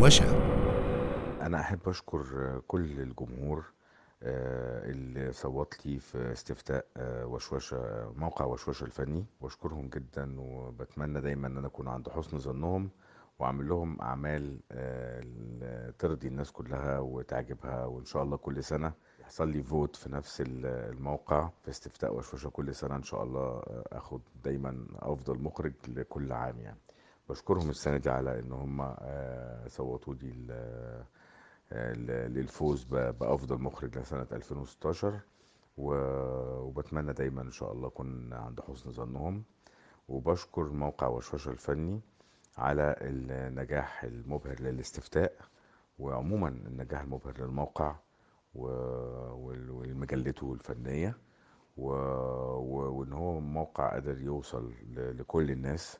وشوشة أنا أحب أشكر كل الجمهور آه، اللي صوت لي في استفتاء آه، وشوشة موقع وشوشة الفني واشكرهم جدا وبتمنى دايما ان انا اكون عند حسن ظنهم واعمل لهم اعمال آه، ترضي الناس كلها وتعجبها وان شاء الله كل سنة يحصل لي فوت في نفس الموقع في استفتاء وشوشة كل سنة ان شاء الله اخد دايما افضل مخرج لكل عام يعني بشكرهم السنة دي على ان هم صوتوا لي للفوز بافضل مخرج لسنه 2016 وبتمنى دايما ان شاء الله اكون عند حسن ظنهم وبشكر موقع وشوشه الفني على النجاح المبهر للاستفتاء وعموما النجاح المبهر للموقع ولمجلته الفنيه وان هو موقع قادر يوصل لكل الناس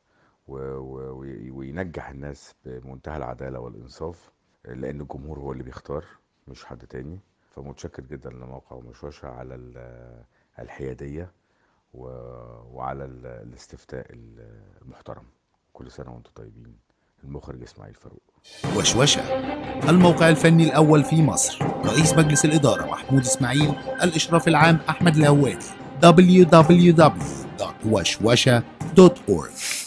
وينجح الناس بمنتهى العداله والانصاف لان الجمهور هو اللي بيختار مش حد تاني فمتشكر جدا لموقع مشوشة على الحيادية وعلى الاستفتاء المحترم كل سنة وانتم طيبين المخرج اسماعيل فاروق وشوشة الموقع الفني الأول في مصر رئيس مجلس الإدارة محمود إسماعيل الإشراف العام أحمد الهوادي www.وشوشة.org